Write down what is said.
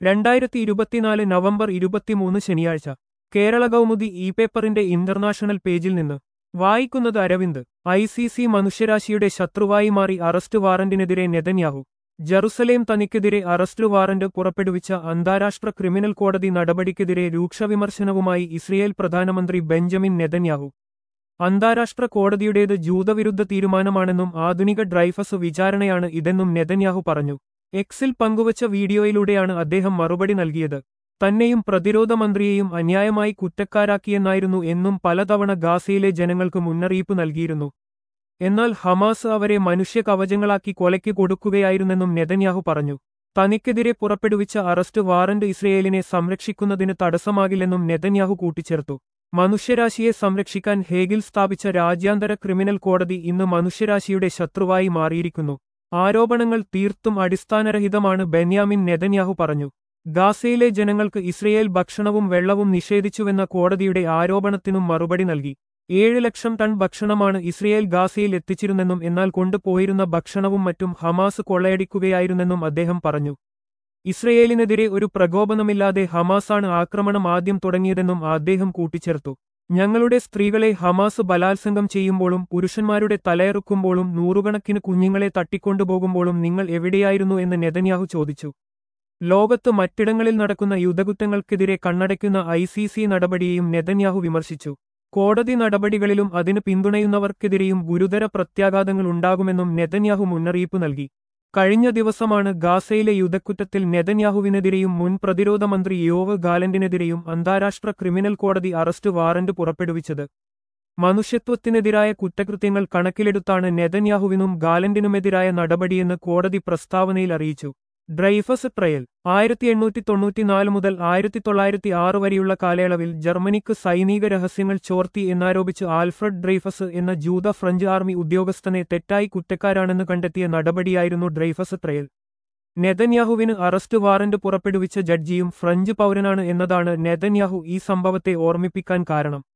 രണ്ടായിരത്തി ഇരുപത്തിനാല് നവംബർ ഇരുപത്തിമൂന്ന് ശനിയാഴ്ച കേരള കൗമുദി ഇ പേപ്പറിന്റെ ഇന്റർനാഷണൽ പേജിൽ നിന്ന് വായിക്കുന്നത് അരവിന്ദ് ഐ സി സി മനുഷ്യരാശിയുടെ ശത്രുവായി മാറി അറസ്റ്റ് വാറന്റിനെതിരെ നെതന്യാഹു ജറുസലേം തനിക്കെതിരെ അറസ്റ്റ് വാറന്റ് പുറപ്പെടുവിച്ച അന്താരാഷ്ട്ര ക്രിമിനൽ കോടതി നടപടിക്കെതിരെ രൂക്ഷവിമർശനവുമായി ഇസ്രയേൽ പ്രധാനമന്ത്രി ബെഞ്ചമിൻ നെതന്യാഹു അന്താരാഷ്ട്ര കോടതിയുടേത് ജൂതവിരുദ്ധ തീരുമാനമാണെന്നും ആധുനിക ഡ്രൈഫസ് വിചാരണയാണ് ഇതെന്നും നെതന്യാഹു പറഞ്ഞു എക്സിൽ പങ്കുവച്ച വീഡിയോയിലൂടെയാണ് അദ്ദേഹം മറുപടി നൽകിയത് തന്നെയും പ്രതിരോധ മന്ത്രിയെയും അന്യായമായി കുറ്റക്കാരാക്കിയെന്നായിരുന്നു എന്നും പലതവണ ഗാസയിലെ ജനങ്ങൾക്ക് മുന്നറിയിപ്പ് നൽകിയിരുന്നു എന്നാൽ ഹമാസ് അവരെ മനുഷ്യ കവചങ്ങളാക്കി കൊലയ്ക്ക് കൊടുക്കുകയായിരുന്നെന്നും നെതന്യാഹു പറഞ്ഞു തനിക്കെതിരെ പുറപ്പെടുവിച്ച അറസ്റ്റ് വാറന്റ് ഇസ്രയേലിനെ സംരക്ഷിക്കുന്നതിന് തടസ്സമാകില്ലെന്നും നെതന്യാഹു കൂട്ടിച്ചേർത്തു മനുഷ്യരാശിയെ സംരക്ഷിക്കാൻ ഹേഗിൽ സ്ഥാപിച്ച രാജ്യാന്തര ക്രിമിനൽ കോടതി ഇന്ന് മനുഷ്യരാശിയുടെ ശത്രുവായി മാറിയിരിക്കുന്നു ആരോപണങ്ങൾ തീർത്തും അടിസ്ഥാനരഹിതമാണ് ബെന്യാമിൻ നെതന്യാഹു പറഞ്ഞു ഗാസയിലെ ജനങ്ങൾക്ക് ഇസ്രയേൽ ഭക്ഷണവും വെള്ളവും നിഷേധിച്ചുവെന്ന കോടതിയുടെ ആരോപണത്തിനും മറുപടി നൽകി ഏഴ് ലക്ഷം ടൺ ഭക്ഷണമാണ് ഇസ്രയേൽ ഗാസയിൽ എത്തിച്ചിരുന്നെന്നും എന്നാൽ കൊണ്ടുപോയിരുന്ന ഭക്ഷണവും മറ്റും ഹമാസ് കൊള്ളയടിക്കുകയായിരുന്നെന്നും അദ്ദേഹം പറഞ്ഞു ഇസ്രയേലിനെതിരെ ഒരു പ്രകോപനമില്ലാതെ ഹമാസാണ് ആക്രമണം ആദ്യം തുടങ്ങിയതെന്നും അദ്ദേഹം കൂട്ടിച്ചേർത്തു ഞങ്ങളുടെ സ്ത്രീകളെ ഹമാസ് ബലാത്സംഗം ചെയ്യുമ്പോഴും പുരുഷന്മാരുടെ തലയറുക്കുമ്പോഴും നൂറുകണക്കിന് കുഞ്ഞുങ്ങളെ തട്ടിക്കൊണ്ടുപോകുമ്പോഴും നിങ്ങൾ എവിടെയായിരുന്നു എന്ന് നെതന്യാഹു ചോദിച്ചു ലോകത്ത് മറ്റിടങ്ങളിൽ നടക്കുന്ന യുദ്ധകുറ്റങ്ങൾക്കെതിരെ കണ്ണടയ്ക്കുന്ന ഐ സി സി നടപടിയെയും നെതന്യാഹു വിമർശിച്ചു കോടതി നടപടികളിലും അതിന് പിന്തുണയുന്നവർക്കെതിരെയും ഗുരുതര പ്രത്യാഘാതങ്ങൾ ഉണ്ടാകുമെന്നും നെതന്യാഹു മുന്നറിയിപ്പ് നൽകി കഴിഞ്ഞ ദിവസമാണ് ഗാസയിലെ യുദ്ധക്കുറ്റത്തിൽ നെതന്യാഹുവിനെതിരെയും മുൻ പ്രതിരോധ മന്ത്രി യോവ് ഗാലന്റിനെതിരെയും അന്താരാഷ്ട്ര ക്രിമിനൽ കോടതി അറസ്റ്റ് വാറന്റ് പുറപ്പെടുവിച്ചത് മനുഷ്യത്വത്തിനെതിരായ കുറ്റകൃത്യങ്ങൾ കണക്കിലെടുത്താണ് നെതന്യാഹുവിനും ഗാലന്റിനുമെതിരായ നടപടിയെന്ന് കോടതി പ്രസ്താവനയിൽ അറിയിച്ചു ഡ്രൈഫസ് ട്രയൽ ആയിരത്തി എണ്ണൂറ്റി തൊണ്ണൂറ്റിനാല് മുതൽ ആയിരത്തി തൊള്ളായിരത്തി ആറ് വരെയുള്ള കാലയളവിൽ ജർമ്മനിക്ക് സൈനിക രഹസ്യങ്ങൾ ചോർത്തി എന്നാരോപിച്ച് ആൽഫ്രഡ് ഡ്രൈഫസ് എന്ന ജൂത ഫ്രഞ്ച് ആർമി ഉദ്യോഗസ്ഥനെ തെറ്റായി കുറ്റക്കാരാണെന്ന് കണ്ടെത്തിയ നടപടിയായിരുന്നു ഡ്രൈഫസ് ട്രയൽ നെതന്യാഹുവിന് അറസ്റ്റ് വാറന്റ് പുറപ്പെടുവിച്ച ജഡ്ജിയും ഫ്രഞ്ച് പൗരനാണ് എന്നതാണ് നെതന്യാഹു ഈ സംഭവത്തെ ഓർമ്മിപ്പിക്കാൻ കാരണം